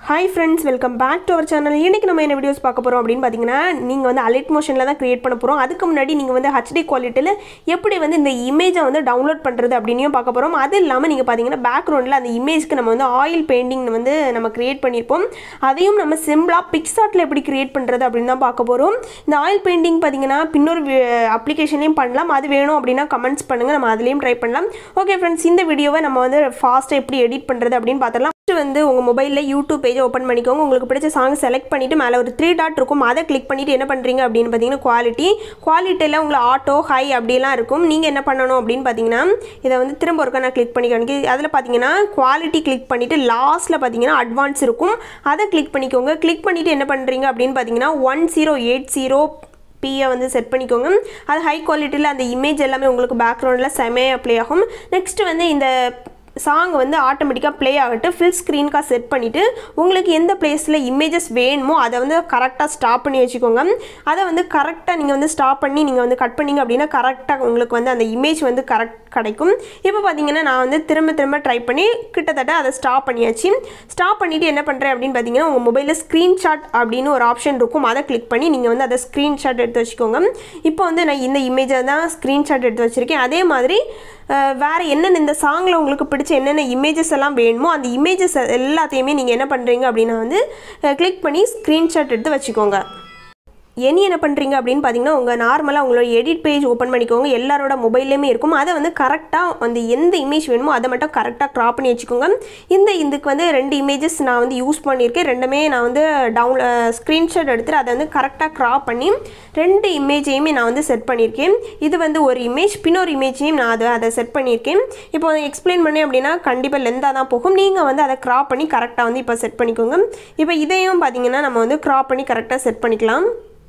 hi friends welcome back to our channel இன்றைக்கி நம்ம என்ன வீடியோஸ் பார்க்க போகிறோம் அப்படின்னு பார்த்தீங்கன்னா நீங்கள் வந்து அலைட் மோஷனில் தான் க்ரியேட் பண்ண போகிறோம் அதுக்கு முன்னாடி நீங்கள் வந்து ஹெச்டி குவாலிட்டியில் எப்படி வந்து இந்த இமேஜை வந்து டவுன்லோட் பண்ணுறது அப்படின்னும் பார்க்க போகிறோம் அது இல்லாமல் நீங்கள் பார்த்தீங்கன்னா பேக்ரவுண்டில் அந்த இமேஜ்க்கு நம்ம வந்து ஆயில் பெயிண்டிங் வந்து நம்ம க்ரியேட் பண்ணியிருப்போம் அதையும் நம்ம சிம்பிளாக பிக்சார்ட்டில் எப்படி க்ரியேட் பண்ணுறது அப்படின்னு தான் பார்க்க போகிறோம் இந்த ஆயில் பெயிண்டிங் பார்த்தீங்கன்னா பின்னொரு அப்ளிகேஷன்லேயும் பண்ணலாம் அது வேணும் அப்படின்னா கமெண்ட்ஸ் பண்ணுங்கள் நம்ம அதுலேயும் ட்ரை பண்ணலாம் ஓகே ஃப்ரெண்ட்ஸ் இந்த வீடியோவை நம்ம வந்து ஃபாஸ்ட்டாக எப்படி எடிட் பண்ணுறது அப்படின்னு பார்த்தலாம் ஃபஸ்ட்டு வந்து உங்கள் மொபைலில் யூடியூப் பேஜை ஓப்பன் பண்ணிக்கோங்க உங்களுக்கு பிடிச்ச சாங் செலக்ட் பண்ணிவிட்டு மேலே ஒரு த்ரீ டாட் இருக்கும் அதை கிளிக் பண்ணிவிட்டு என்ன பண்ணுறீங்க அப்படின்னு பார்த்தீங்கன்னா குவாலிட்டி குவாலிட்டியில் உங்களுக்கு ஆட்டோ ஹை அப்படிலாம் இருக்கும் நீங்கள் என்ன பண்ணணும் அப்படின்னு பார்த்தீங்கன்னா இதை வந்து திரும்ப ஒருக்கா நான் கிளிக் பண்ணி காணிக்க அதில் பார்த்தீங்கன்னா குவாலிட்டி கிளிக் பண்ணிவிட்டு லாஸ்ட்டில் பார்த்தீங்கன்னா அட்வான்ஸ் இருக்கும் அதை கிளிக் பண்ணிக்கோங்க கிளிக் பண்ணிவிட்டு என்ன பண்ணுறீங்க அப்படின்னு பார்த்தீங்கன்னா ஒன் ஜீரோ எயிட் ஜீரோ பியை வந்து செட் பண்ணிக்கோங்க அது ஹை குவாலிட்டியில் அந்த இமேஜ் எல்லாமே உங்களுக்கு பேக்ரவுண்டில் செமையாக ப்ளே ஆகும் நெக்ஸ்ட்டு வந்து இந்த சாங் வந்து ஆட்டோமேட்டிக்காக ப்ளே ஆகட்டு ஃபில் ஸ்க்ரீனுக்காக செட் பண்ணிவிட்டு உங்களுக்கு எந்த பிளேஸில் இமேஜஸ் வேணுமோ அதை வந்து கரெக்டாக ஸ்டாப் பண்ணி வச்சுக்கோங்க அதை வந்து கரெக்டாக நீங்கள் வந்து ஸ்டாப் பண்ணி நீங்கள் வந்து கட் பண்ணிங்க அப்படின்னா கரெக்டாக உங்களுக்கு வந்து அந்த இமேஜ் வந்து கரெக்ட் கிடைக்கும் இப்போ பார்த்தீங்கன்னா நான் வந்து திரும்ப திரும்ப ட்ரை பண்ணி கிட்டத்தட்ட அதை ஸ்டாப் பண்ணியாச்சு ஸ்டாப் பண்ணிவிட்டு என்ன பண்ணுறேன் அப்படின்னு பார்த்தீங்கன்னா உங்கள் மொபைலில் ஸ்க்ரீன்ஷாட் அப்படின்னு ஒரு ஆப்ஷன் இருக்கும் அதை கிளிக் பண்ணி நீங்கள் வந்து அதை ஸ்க்ரீன்ஷாட் எடுத்து வச்சுக்கோங்க இப்போ வந்து நான் இந்த இமேஜை தான் ஸ்க்ரீன்ஷாட் எடுத்து வச்சுருக்கேன் அதே மாதிரி வேறு என்னென்ன இந்த சாங்கில் உங்களுக்கு பிடிச்ச என்னென்ன இமேஜஸ் எல்லாம் வேணுமோ அந்த இமேஜஸ் எல்லாத்தையுமே நீங்கள் என்ன பண்ணுறீங்க அப்படின்னா வந்து கிளிக் பண்ணி ஸ்க்ரீன்ஷாட் எடுத்து வச்சுக்கோங்க இனி என்ன பண்ணுறீங்க அப்படின்னு பார்த்தீங்கன்னா உங்கள் நார்மலாக உங்களோட எடிட் பேஜ் ஓப்பன் பண்ணிக்கோங்க எல்லாரோட மொபைல்லையுமே இருக்கும் அதை வந்து கரெக்டாக அந்த எந்த இமேஜ் வேணுமோ அதை மட்டும் கரெக்டாக க்ராப் பண்ணி வச்சுக்கோங்க இந்த இதுக்கு வந்து ரெண்டு இமேஜஸ் நான் வந்து யூஸ் பண்ணியிருக்கேன் ரெண்டுமே நான் வந்து டவுன் ஸ்க்ரீன்ஷாட் எடுத்துகிட்டு அதை வந்து கரெக்டாக க்ராப் பண்ணி ரெண்டு இமேஜையுமே நான் வந்து செட் பண்ணியிருக்கேன் இது வந்து ஒரு இமேஜ் பின்னொரு இமேஜையும் நான் அதை அதை செட் பண்ணியிருக்கேன் இப்போ எக்ஸ்பிளைன் பண்ணேன் அப்படின்னா கண்டிப்பாக லெந்தாக தான் போகும் நீங்கள் வந்து அதை க்ராப் பண்ணி கரெக்டாக வந்து இப்போ செட் பண்ணிக்கோங்க இப்போ இதையும் பார்த்தீங்கன்னா நம்ம வந்து க்ராப் பண்ணி கரெக்டாக செட் பண்ணிக்கலாம்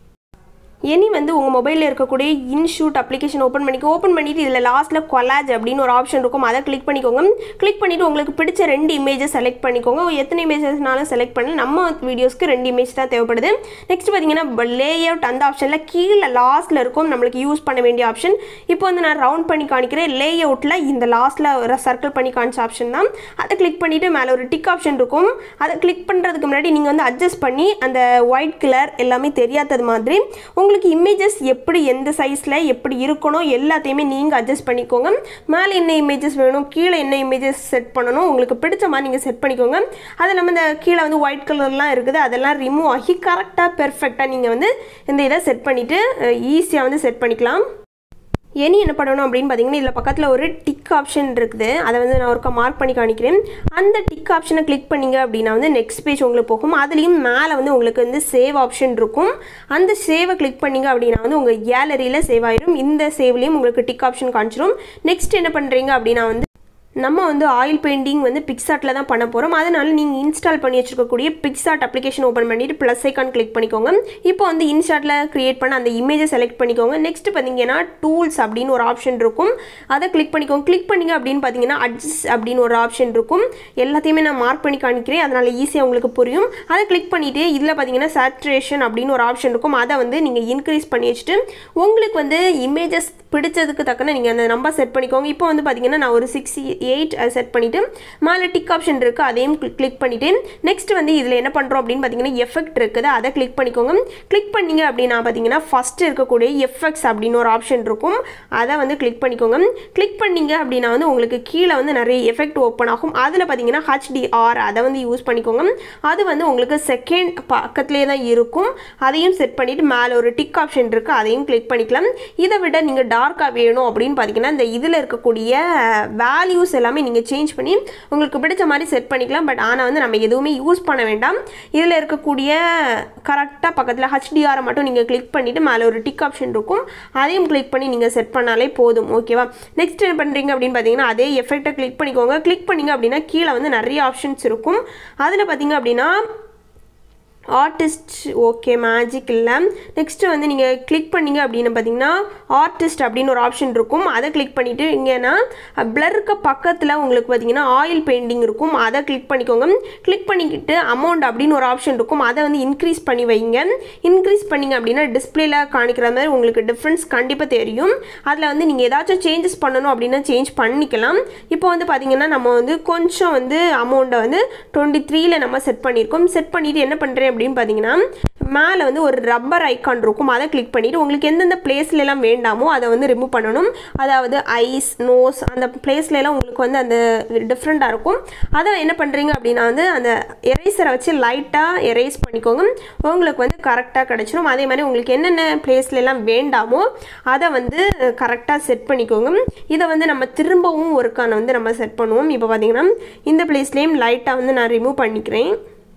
இனி வந்து உங்கள் மொபைலில் இருக்கக்கூடிய இன்ஷூட் அப்ளிகேஷன் ஓப்பன் பண்ணிக்கோ ஓப்பன் பண்ணிவிட்டு இதில் லாஸ்ட்டில் கொலாஜ் அப்படின்னு ஒரு ஆப்ஷன் இருக்கும் அதை கிளிக் பண்ணிக்கோங்க கிளிக் பண்ணிவிட்டு உங்களுக்கு பிடிச்ச ரெண்டு இமேஜை செலக்ட் பண்ணிக்கோங்க எத்தனை இமேஜஸ்னாலும் செலக்ட் பண்ணி நம்ம வீடியோஸ்க்கு ரெண்டு இமேஜ் தான் தேவைப்படுது நெக்ஸ்ட் பார்த்தீங்கன்னா லே அவுட் அந்த ஆப்ஷனில் கீழே லாஸ்ட்டில் இருக்கும் நம்மளுக்கு யூஸ் பண்ண வேண்டிய ஆப்ஷன் இப்போ வந்து நான் ரவுண்ட் பண்ணி காணிக்கிறேன் லே அவுட்டில் இந்த லாஸ்ட்டில் ஒரு சர்க்கிள் பண்ணி காணிச்ச ஆப்ஷன் தான் அதை கிளிக் பண்ணிவிட்டு மேலே ஒரு டிக் ஆப்ஷன் இருக்கும் அதை கிளிக் பண்ணுறதுக்கு முன்னாடி நீங்கள் வந்து அட்ஜஸ்ட் பண்ணி அந்த ஒயிட் கலர் எல்லாமே தெரியாதது மாதிரி உங்களுக்கு உங்களுக்கு இமேஜஸ் எப்படி எந்த சைஸில் எப்படி இருக்கணும் எல்லாத்தையுமே நீங்கள் அட்ஜஸ்ட் பண்ணிக்கோங்க மேலே என்ன இமேஜஸ் வேணும் கீழே என்ன இமேஜஸ் செட் பண்ணணும் உங்களுக்கு பிடிச்ச மாதிரி நீங்கள் செட் பண்ணிக்கோங்க அது நம்ம இந்த கீழே வந்து ஒயிட் கலர்லாம் இருக்குது அதெல்லாம் ரிமூவ் ஆகி கரெக்டாக பெர்ஃபெக்டாக நீங்கள் வந்து இந்த இதை செட் பண்ணிவிட்டு ஈஸியாக வந்து செட் பண்ணிக்கலாம் இனி என்ன பண்ணணும் அப்படின்னு பார்த்தீங்கன்னா இதில் பக்கத்தில் ஒரு டிக் ஆப்ஷன் இருக்குது அதை வந்து நான் ஒருக்கா மார்க் பண்ணி காணிக்கிறேன் அந்த டிக் ஆப்ஷனை கிளிக் பண்ணிங்க அப்படின்னா வந்து நெக்ஸ்ட் பேஜ் உங்களுக்கு போகும் அதுலேயும் மேலே வந்து உங்களுக்கு வந்து சேவ் ஆப்ஷன் இருக்கும் அந்த சேவை கிளிக் பண்ணிங்க அப்படின்னா வந்து உங்கள் கேலரியில் சேவ் ஆயிடும் இந்த சேவ்லேயும் உங்களுக்கு டிக் ஆப்ஷன் காமிச்சிடும் நெக்ஸ்ட் என்ன பண்ணுறீங்க அப்படின்னா வந்து நம்ம வந்து ஆயில் பெயிண்டிங் வந்து பிக்சார்ட்டில் தான் பண்ண போகிறோம் அதனால் நீங்கள் இன்ஸ்டால் பண்ணி வச்சுருக்கக்கூடிய பிக்சார்ட் அப்ளிகேஷன் ஓப்பன் பண்ணிவிட்டு ப்ளஸ் ஐக்கான் கிளிக் பண்ணிக்கோங்க இப்போ வந்து இன்ஸ்டாட்டில் க்ரியேட் பண்ண அந்த இமேஜை செலக்ட் பண்ணிக்கோங்க நெக்ஸ்ட் பார்த்தீங்கன்னா டூல்ஸ் அப்படின்னு ஒரு ஆப்ஷன் இருக்கும் அதை கிளிக் பண்ணிக்கோங்க கிளிக் பண்ணிங்க அப்படின்னு பார்த்தீங்கன்னா அட்ஜஸ்ட் அப்படின்னு ஒரு ஆப்ஷன் இருக்கும் எல்லாத்தையுமே நான் மார்க் பண்ணி காணிக்கிறேன் அதனால் ஈஸியாக உங்களுக்கு புரியும் அதை கிளிக் பண்ணிவிட்டு இதில் பார்த்தீங்கன்னா சேச்சுரேஷன் அப்படின்னு ஒரு ஆப்ஷன் இருக்கும் அதை வந்து நீங்கள் இன்க்ரீஸ் பண்ணி வச்சுட்டு உங்களுக்கு வந்து இமேஜஸ் பிடிச்சதுக்கு தக்கன நீங்கள் அந்த நம்பர் செட் பண்ணிக்கோங்க இப்போ வந்து பார்த்தீங்கன்னா நான் ஒரு சிக்ஸ் எயிட் செட் பண்ணிவிட்டு மேலே டிக் ஆப்ஷன் இருக்குது அதையும் கிளிக் பண்ணிவிட்டு நெக்ஸ்ட் வந்து இதில் என்ன பண்ணுறோம் அப்படின்னு பார்த்தீங்கன்னா எஃபெக்ட் இருக்குது அதை கிளிக் பண்ணிக்கோங்க கிளிக் பண்ணிங்க அப்படின்னா பார்த்தீங்கன்னா ஃபஸ்ட்டு இருக்கக்கூடிய எஃபெக்ட்ஸ் அப்படின்னு ஒரு ஆப்ஷன் இருக்கும் அதை வந்து கிளிக் பண்ணிக்கோங்க கிளிக் பண்ணிங்க அப்படின்னா வந்து உங்களுக்கு கீழே வந்து நிறைய எஃபெக்ட் ஓப்பன் ஆகும் அதில் பார்த்தீங்கன்னா ஹச்டிஆர் அதை வந்து யூஸ் பண்ணிக்கோங்க அது வந்து உங்களுக்கு செகண்ட் பக்கத்துலேயே தான் இருக்கும் அதையும் செட் பண்ணிவிட்டு மேலே ஒரு டிக் ஆப்ஷன் இருக்குது அதையும் கிளிக் பண்ணிக்கலாம் இதை விட நீங்கள் டார்க்காக வேணும் அப்படின்னு பார்த்தீங்கன்னா இந்த இதில் இருக்கக்கூடிய வேல்யூஸ் எல்லாமே நீங்கள் சேஞ்ச் பண்ணி உங்களுக்கு பிடிச்ச மாதிரி செட் பண்ணிக்கலாம் பட் ஆனால் வந்து நம்ம எதுவுமே யூஸ் பண்ண வேண்டாம் இதில் இருக்கக்கூடிய கரெக்டாக பக்கத்தில் ஹச்டிஆரை மட்டும் நீங்கள் கிளிக் பண்ணிவிட்டு மேலே ஒரு டிக் ஆப்ஷன் இருக்கும் அதையும் கிளிக் பண்ணி நீங்கள் செட் பண்ணாலே போதும் ஓகேவா நெக்ஸ்ட் என்ன பண்ணுறீங்க அப்படின்னு பார்த்தீங்கன்னா அதே எஃபெக்டை கிளிக் பண்ணிக்கோங்க கிளிக் பண்ணிங்க அப்படின்னா கீழே வந்து நிறைய ஆப்ஷன்ஸ் இருக்கும் அதில் பார்த்தீங்க அப்படின்னா ஆர்டிஸ்ட் ஓகே மேஜிக் இல்லை நெக்ஸ்ட்டு வந்து நீங்கள் கிளிக் பண்ணீங்க அப்படின்னு பார்த்தீங்கன்னா ஆர்டிஸ்ட் அப்படின்னு ஒரு ஆப்ஷன் இருக்கும் அதை கிளிக் பண்ணிவிட்டு இங்கேனா பிளருக்கு பக்கத்தில் உங்களுக்கு பார்த்தீங்கன்னா ஆயில் பெயிண்டிங் இருக்கும் அதை கிளிக் பண்ணிக்கோங்க கிளிக் பண்ணிக்கிட்டு அமௌண்ட் அப்படின்னு ஒரு ஆப்ஷன் இருக்கும் அதை வந்து இன்க்ரீஸ் பண்ணி வைங்க இன்க்ரீஸ் பண்ணிங்க அப்படின்னா டிஸ்பிளேல காணிக்கிற மாதிரி உங்களுக்கு டிஃப்ரென்ஸ் கண்டிப்பாக தெரியும் அதில் வந்து நீங்கள் ஏதாச்சும் சேஞ்சஸ் பண்ணணும் அப்படின்னா சேஞ்ச் பண்ணிக்கலாம் இப்போ வந்து பார்த்தீங்கன்னா நம்ம வந்து கொஞ்சம் வந்து அமௌண்ட்டை வந்து டுவெண்ட்டி த்ரீல நம்ம செட் பண்ணியிருக்கோம் செட் பண்ணிவிட்டு என்ன பண்ணுறேன் அப்படின்னு பார்த்தீங்கன்னா மேலே வந்து ஒரு ரப்பர் ஐக்கான் இருக்கும் அதை கிளிக் பண்ணிவிட்டு உங்களுக்கு எந்தெந்த பிளேஸ்ல எல்லாம் வேண்டாமோ அதை வந்து ரிமூவ் பண்ணணும் அதாவது ஐஸ் நோஸ் அந்த பிளேஸ்ல எல்லாம் உங்களுக்கு வந்து அந்த டிஃப்ரெண்ட்டாக இருக்கும் அதை என்ன பண்ணுறீங்க அப்படின்னா வந்து அந்த எரேசரை வச்சு லைட்டாக எரேஸ் பண்ணிக்கோங்க உங்களுக்கு வந்து கரெக்டாக கிடச்சிரும் அதே மாதிரி உங்களுக்கு என்னென்ன பிளேஸ்ல எல்லாம் வேண்டாமோ அதை வந்து கரெக்டாக செட் பண்ணிக்கோங்க இதை வந்து நம்ம திரும்பவும் ஒருக்கான வந்து நம்ம செட் பண்ணுவோம் இப்போ பார்த்தீங்கன்னா இந்த பிளேஸ்லேயும் லைட்டாக வந்து நான் ரிமூவ் பண்ணிக்கிறேன்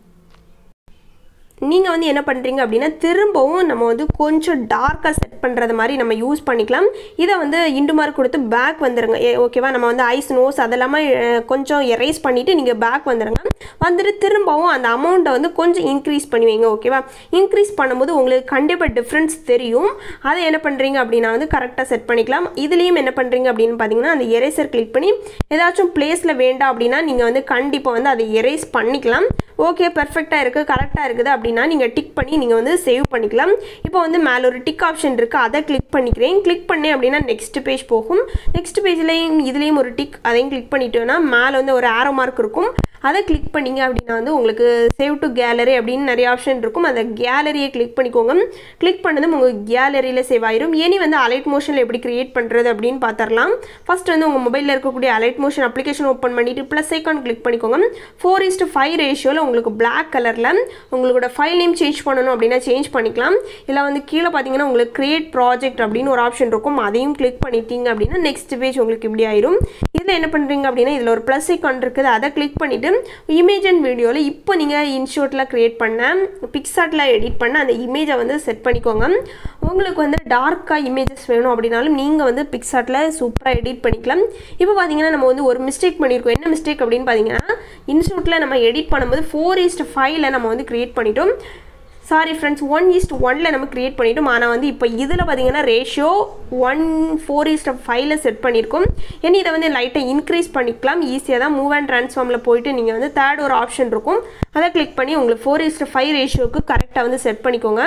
நீங்கள் வந்து என்ன பண்ணுறீங்க அப்படின்னா திரும்பவும் நம்ம வந்து கொஞ்சம் டார்க்காக செட் பண்ணுறது மாதிரி நம்ம யூஸ் பண்ணிக்கலாம் இதை வந்து இண்டு மார்க் கொடுத்து பேக் வந்துடுங்க ஏ ஓகேவா நம்ம வந்து ஐஸ் நோஸ் அதெல்லாமே அஹ், கொஞ்சம் எரேஸ் பண்ணிவிட்டு நீங்கள் பேக் வந்துடுங்க வந்துட்டு திரும்பவும் அந்த அமௌண்ட்டை வந்து கொஞ்சம் இன்க்ரீஸ் பண்ணி வைங்க ஓகேவா இன்க்ரீஸ் பண்ணும்போது உங்களுக்கு கண்டிப்பாக டிஃப்ரென்ஸ் தெரியும் அதை என்ன பண்ணுறீங்க அப்படின்னா வந்து கரெக்டாக செட் பண்ணிக்கலாம் இதுலேயும் என்ன பண்ணுறீங்க அப்படின்னு பார்த்தீங்கன்னா அந்த எரேசர் கிளிக் பண்ணி ஏதாச்சும் பிளேஸில் வேண்டாம் அப்படின்னா நீங்கள் வந்து கண்டிப்பாக வந்து அதை எரேஸ் பண்ணிக்கலாம் ஓகே பெர்ஃபெக்டாக இருக்குது கரெக்டாக இருக்குது அப்படின்னா நீங்கள் டிக் பண்ணி நீங்கள் வந்து சேவ் பண்ணிக்கலாம் இப்போ வந்து மேலே ஒரு டிக் ஆப்ஷன் இருக்குது அதை கிளிக் பண்ணிக்கிறேன் கிளிக் பண்ணேன் அப்படின்னா நெக்ஸ்ட் பேஜ் போகும் நெக்ஸ்ட் பேஜ்லேயும் இதுலேயும் ஒரு டிக் அதையும் கிளிக் பண்ணிட்டோன்னா மேலே வந்து ஒரு ஆரோ மார்க் இருக்கும் அதை கிளிக் பண்ணீங்க அப்படின்னா வந்து உங்களுக்கு சேவ் டு கேலரி அப்படின்னு நிறைய ஆப்ஷன் இருக்கும் அந்த கேலரியை கிளிக் பண்ணிக்கோங்க கிளிக் பண்ணதும் உங்கள் கேலரியில் சேவ் ஆயிரும் இனி வந்து அலைட் மோஷனில் எப்படி கிரியேட் பண்ணுறது அப்படின்னு பார்த்துடலாம் ஃபர்ஸ்ட் வந்து உங்கள் மொபைலில் இருக்கக்கூடிய அலைட் மோஷன் அப்ளிகேஷன் ஓப்பன் பண்ணிட்டு ப்ளஸ் ஐக்கான் கிளிக் பண்ணிக்கோங்க ஃபோர் இஸ்ட் ஃபைவ் ரேஷியோவில் உங்களுக்கு பிளாக் கலரில் உங்களோட ஃபைல் நேம் சேஞ்ச் பண்ணணும் அப்படின்னா சேஞ்ச் பண்ணிக்கலாம் இல்லை வந்து கீழே பார்த்தீங்கன்னா உங்களுக்கு கிரியேட் ப்ராஜெக்ட் அப்படின்னு ஒரு ஆப்ஷன் இருக்கும் அதையும் கிளிக் பண்ணிட்டீங்க அப்படின்னா நெக்ஸ்ட் பேஜ் உங்களுக்கு இப்படி ஆயிரும் இதில் என்ன பண்ணுறீங்க அப்படின்னா இதில் ஒரு ப்ளஸ் ஐக்கான் இருக்குது அதை கிளிக் பண்ணிவிட்டு இமேஜ் அண்ட் வீடியோவில் இப்போ நீங்கள் இன்ஷூட்டில் க்ரியேட் பண்ண பிக்சார்ட்டில் எடிட் பண்ண அந்த இமேஜை வந்து செட் பண்ணிக்கோங்க உங்களுக்கு வந்து டார்க்காக இமேஜஸ் வேணும் அப்படின்னாலும் நீங்கள் வந்து பிக்சார்ட்டில் சூப்பராக எடிட் பண்ணிக்கலாம் இப்போ பார்த்தீங்கன்னா நம்ம வந்து ஒரு மிஸ்டேக் பண்ணியிருக்கோம் என்ன மிஸ்டேக் அப்படின்னு பார்த்தீங்கன்னா இன்ஸ்டியூட்டில் நம்ம எடிட் பண்ணும்போது ஃபோர் ஈஸ்ட் ஃபைவ்ல நம்ம வந்து க்ரியேட் பண்ணிட்டோம் சாரி ஃப்ரெண்ட்ஸ் ஒன் ஈஸ்ட் ஒனில் நம்ம க்ரியேட் பண்ணிட்டோம் ஆனால் வந்து இப்போ இதில் பார்த்தீங்கன்னா ரேஷியோ ஒன் ஃபோர் ஈஸ்ட் ஃபைவ்ல செட் பண்ணியிருக்கோம் ஏன்னா இதை வந்து லைட்டாக இன்க்ரீஸ் பண்ணிக்கலாம் ஈஸியாக தான் மூவ் அண்ட் ட்ரான்ஸ்ஃபார்மில் போயிட்டு நீங்கள் வந்து தேர்ட் ஒரு ஆப்ஷன் இருக்கும் அதை கிளிக் பண்ணி உங்களுக்கு ஃபோர் ஈஸ்ட் ஃபைவ் ரேஷியோக்கு கரெக்டாக வந்து செட் பண்ணிக்கோங்க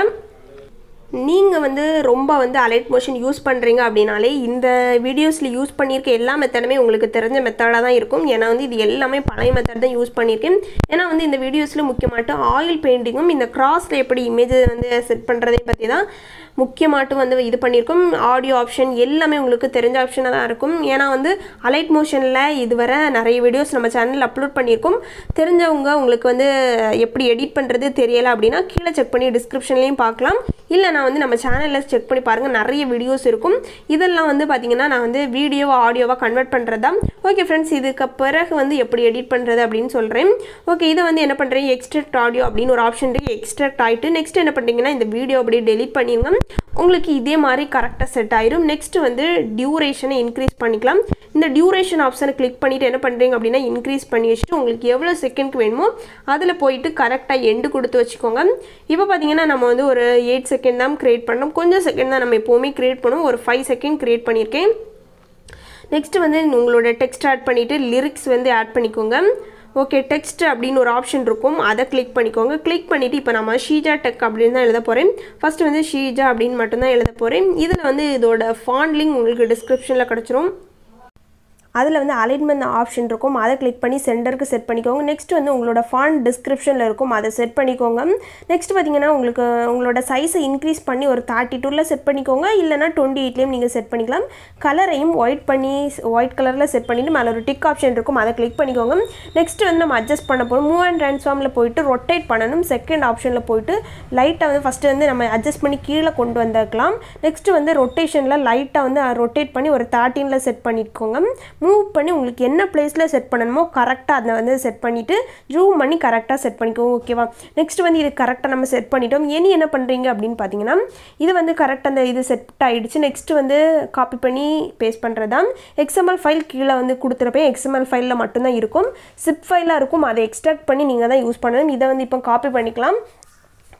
நீங்கள் வந்து ரொம்ப வந்து அலைட் மோஷன் யூஸ் பண்ணுறீங்க அப்படின்னாலே இந்த வீடியோஸில் யூஸ் பண்ணியிருக்க எல்லா மெத்தடுமே உங்களுக்கு தெரிஞ்ச மெத்தடாக தான் இருக்கும் ஏன்னா வந்து இது எல்லாமே பழைய மெத்தட் தான் யூஸ் பண்ணியிருக்கேன் ஏன்னா வந்து இந்த வீடியோஸில் முக்கியமாட்டு ஆயில் பெயிண்டிங்கும் இந்த கிராஸில் எப்படி இமேஜ் வந்து செட் பண்ணுறதை பற்றி தான் முக்கியமாட்டு வந்து இது பண்ணியிருக்கோம் ஆடியோ ஆப்ஷன் எல்லாமே உங்களுக்கு தெரிஞ்ச ஆப்ஷனாக தான் இருக்கும் ஏன்னா வந்து அலைட் மோஷனில் இதுவரை நிறைய வீடியோஸ் நம்ம சேனலில் அப்லோட் பண்ணியிருக்கோம் தெரிஞ்சவங்க உங்களுக்கு வந்து எப்படி எடிட் பண்ணுறது தெரியலை அப்படின்னா கீழே செக் பண்ணி டிஸ்கிரிப்ஷன்லேயும் பார்க்கலாம் இல்லை நான் வந்து நம்ம சேனலில் செக் பண்ணி பாருங்கள் நிறைய வீடியோஸ் இருக்கும் இதெல்லாம் வந்து பார்த்தீங்கன்னா நான் வந்து வீடியோ ஆடியோவாக கன்வெர்ட் பண்ணுறது தான் ஓகே ஃப்ரெண்ட்ஸ் இதுக்கு பிறகு வந்து எப்படி எடிட் பண்ணுறது அப்படின்னு சொல்கிறேன் ஓகே இதை வந்து என்ன பண்ணுறேன் எக்ஸ்ட்ராக்ட் ஆடியோ அப்படின்னு ஒரு ஆப்ஷன் இருக்குது எக்ஸ்ட்ராக்ட் ஆகிட்டு நெக்ஸ்ட் என்ன பண்ணுறீங்கன்னா இந்த வீடியோ அப்படியே டெலிட் பண்ணிடுங்க உங்களுக்கு இதே மாதிரி கரெக்டாக செட் ஆயிரும் நெக்ஸ்ட் வந்து டியூரேஷனை இன்க்ரீஸ் பண்ணிக்கலாம் இந்த டியூரேஷன் ஆப்ஷனை கிளிக் பண்ணிவிட்டு என்ன பண்ணுறீங்க அப்படின்னா இன்க்ரீஸ் பண்ணி வச்சுட்டு உங்களுக்கு எவ்வளோ செகண்ட்க்கு வேணுமோ அதில் போயிட்டு கரெக்டாக எண்டு கொடுத்து வச்சுக்கோங்க இப்போ பார்த்தீங்கன்னா நம்ம வந்து ஒரு எயிட் செகண்ட் தான் க்ரியேட் பண்ணோம் கொஞ்சம் செகண்ட் தான் நம்ம எப்போவுமே க்ரியேட் பண்ணுவோம் ஒரு ஃபைவ் செகண்ட் க்ரியேட் பண்ணியிருக்கேன் நெக்ஸ்ட் வந்து உங்களோட டெக்ஸ்ட் ஆட் பண்ணிவிட்டு லிரிக்ஸ் வந்து ஆட் பண்ணிக்கோங்க ஓகே டெக்ஸ்ட் அப்படின்னு ஒரு ஆப்ஷன் இருக்கும் அதை கிளிக் பண்ணிக்கோங்க கிளிக் பண்ணிவிட்டு இப்போ நம்ம ஷீஜா டெக் அப்படின்னு தான் எழுத போகிறேன் ஃபர்ஸ்ட் வந்து ஷீஜா அப்படின்னு மட்டும்தான் எழுத போகிறேன் இதில் வந்து இதோட ஃபாண்ட் லிங்க் உங்களுக்கு டிஸ்கிரிப்ஷனில் கிடச்சிரும் அதில் வந்து அலைன்மெண்ட் ஆப்ஷன் இருக்கும் அதை கிளிக் பண்ணி சென்டருக்கு செட் பண்ணிக்கோங்க நெக்ஸ்ட் வந்து உங்களோட ஃபாண்ட் டிஸ்கிரிப்ஷனில் இருக்கும் அதை செட் பண்ணிக்கோங்க நெக்ஸ்ட் பார்த்தீங்கன்னா உங்களுக்கு உங்களோட சைஸை இன்க்ரீஸ் பண்ணி ஒரு தேர்ட்டி டூவில் செட் பண்ணிக்கோங்க இல்லைனா டுவெண்ட்டி எயிட்லேயும் நீங்கள் செட் பண்ணிக்கலாம் கலரையும் ஒயிட் பண்ணி ஒயிட் கலரில் செட் பண்ணிவிட்டு மேலே ஒரு டிக் ஆப்ஷன் இருக்கும் அதை கிளிக் பண்ணிக்கோங்க நெக்ஸ்ட் வந்து நம்ம அட்ஜஸ்ட் பண்ண போகிறோம் மூவ் அண்ட் ட்ரான்ஸ்ஃபார்மில் போயிட்டு ரொட்டேட் பண்ணணும் செகண்ட் ஆப்ஷனில் போயிட்டு லைட்டாக வந்து ஃபஸ்ட்டு வந்து நம்ம அட்ஜஸ்ட் பண்ணி கீழே கொண்டு வந்துக்கலாம் நெக்ஸ்ட் வந்து ரொட்டேஷனில் லைட்டாக வந்து ரொட்டேட் பண்ணி ஒரு தேர்ட்டீனில் செட் பண்ணிக்கோங்க மூவ் பண்ணி உங்களுக்கு என்ன பிளேஸில் செட் பண்ணணுமோ கரெக்டாக அதை வந்து செட் பண்ணிவிட்டு ஜூம் பண்ணி கரெக்டாக செட் பண்ணிக்கோங்க ஓகேவா நெக்ஸ்ட் வந்து இது கரெக்டாக நம்ம செட் பண்ணிட்டோம் இனி என்ன பண்ணுறீங்க அப்படின்னு பார்த்தீங்கன்னா இது வந்து கரெக்டாக அந்த இது செட் ஆகிடுச்சு நெக்ஸ்ட் வந்து காப்பி பண்ணி பேஸ்ட் பண்ணுறது தான் எக்ஸ்எம்எல் ஃபைல் கீழே வந்து கொடுத்துருப்பேன் எக்ஸ்எம்எல் ஃபைலில் மட்டும்தான் இருக்கும் சிப் ஃபைலாக இருக்கும் அதை எக்ஸ்ட்ராக்ட் பண்ணி நீங்கள் தான் யூஸ் பண்ணணும் இதை வந்து இப்போ காப்பி பண்ணிக்கலாம்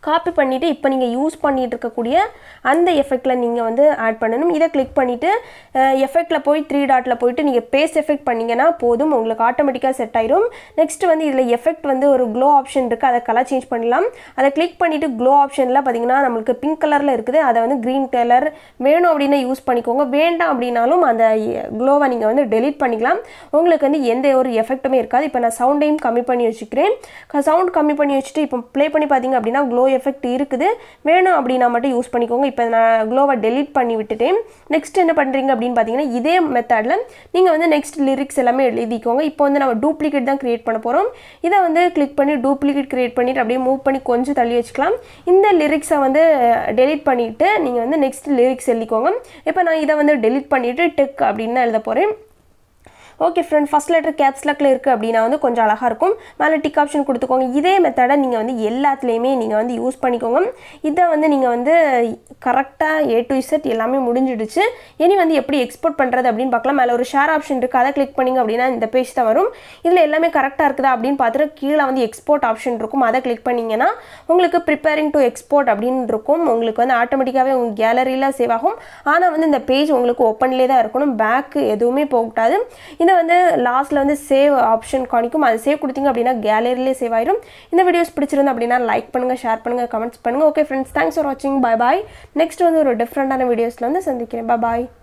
காப்பி பண்ணிவிட்டு இப்போ நீங்கள் யூஸ் பண்ணிட்டு இருக்கக்கூடிய அந்த எஃபெக்டில் நீங்கள் வந்து ஆட் பண்ணணும் இதை கிளிக் பண்ணிவிட்டு எஃபெக்டில் போய் த்ரீ டாட்டில் போயிட்டு நீங்கள் பேஸ் எஃபெக்ட் பண்ணிங்கன்னா போதும் உங்களுக்கு ஆட்டோமேட்டிக்காக செட் ஆயிரும் நெக்ஸ்ட் வந்து இதில் எஃபெக்ட் வந்து ஒரு க்ளோ ஆப்ஷன் இருக்குது அதை கலர் சேஞ்ச் பண்ணலாம் அதை கிளிக் பண்ணிவிட்டு க்ளோ ஆப்ஷனில் பார்த்தீங்கன்னா நம்மளுக்கு பிங்க் கலரில் இருக்குது அதை வந்து க்ரீன் கலர் வேணும் அப்படின்னா யூஸ் பண்ணிக்கோங்க வேண்டாம் அப்படின்னாலும் அந்த க்ளோவை நீங்கள் வந்து டெலீட் பண்ணிக்கலாம் உங்களுக்கு வந்து எந்த ஒரு எஃபெக்ட்டுமே இருக்காது இப்போ நான் சவுண்டையும் கம்மி பண்ணி வச்சுக்கிறேன் சவுண்ட் கம்மி பண்ணி வச்சுட்டு இப்போ ப்ளே பண்ணி பார்த்தீங்க அப்படின்னா க்ளோ எஃபெக்ட் இருக்குது வேணும் அப்படின்னா மட்டும் யூஸ் பண்ணிக்கோங்க இப்போ நான் க்ளோவை டெலீட் பண்ணி விட்டுட்டேன் நெக்ஸ்ட் என்ன பண்ணுறீங்க அப்படின்னு பார்த்தீங்கன்னா இதே மெத்தடில் நீங்கள் வந்து நெக்ஸ்ட் லிரிக்ஸ் எல்லாமே எழுதிக்கோங்க இப்போ வந்து நம்ம டூப்ளிகேட் தான் கிரியேட் பண்ண போகிறோம் இதை வந்து கிளிக் பண்ணி டூப்ளிகேட் கிரியேட் பண்ணிட்டு அப்படியே மூவ் பண்ணி கொஞ்சம் தள்ளி வச்சுக்கலாம் இந்த லிரிக்ஸை வந்து டெலீட் பண்ணிவிட்டு நீங்கள் வந்து நெக்ஸ்ட் லிரிக்ஸ் எழுதிக்கோங்க இப்போ நான் இதை வந்து டெலீட் பண்ணிவிட்டு டெக் அப்படின்னு தான் எழுத போகிறேன் okay friend first letter caps லாக்கில் இருக்குது அப்படின்னா வந்து கொஞ்சம் அழகாக இருக்கும் மேலே டிக் ஆப்ஷன் கொடுத்துக்கோங்க இதே மெத்தடை நீங்கள் வந்து எல்லாத்துலேயுமே நீங்கள் வந்து யூஸ் பண்ணிக்கோங்க இதை வந்து நீங்கள் வந்து கரெக்டாக ஏ டு இசட் எல்லாமே முடிஞ்சிடுச்சு இனி வந்து எப்படி எக்ஸ்போர்ட் பண்ணுறது அப்படின்னு பார்க்கலாம் மேலே ஒரு ஷேர் ஆப்ஷன் இருக்குது அதை கிளிக் பண்ணிங்க அப்படின்னா இந்த பேஜ் தான் வரும் இதில் எல்லாமே கரெக்டாக இருக்குதா அப்படின்னு பார்த்துட்டு கீழே வந்து எக்ஸ்போர்ட் ஆப்ஷன் இருக்கும் அதை கிளிக் பண்ணிங்கன்னா உங்களுக்கு ப்ரிப்பேரிங் டு எக்ஸ்போர்ட் அப்படின்னு இருக்கும் உங்களுக்கு வந்து ஆட்டோமேட்டிக்காகவே உங்கள் கேலரியில் சேவ் ஆகும் ஆனால் வந்து இந்த பேஜ் உங்களுக்கு ஓப்பன்லேயே தான் இருக்கணும் பேக்கு எதுவுமே போகக்கூடாது இதை வந்து லாஸ்ட்டில் வந்து சேவ் ஆப்ஷன் காணிக்கும் அது சேவ் கொடுத்தீங்க அப்படின்னா கேலரியிலே சேவ் ஆயிரும் இந்த வீடியோஸ் பிடிச்சிருந்து அப்படின்னா லைக் பண்ணுங்கள் ஷேர் பண்ணுங்கள் கமெண்ட்ஸ் பண்ணுங்கள் ஓகே ஃப்ரெண்ட்ஸ் தேங்க்ஸ் ஃபார் வாட்சிங் பை பாய் நெக்ஸ்ட் வந்து ஒரு டிஃப்ரெண்ட்டான வீடியோஸில் வந்து சந்திக்கிறேன் பாய்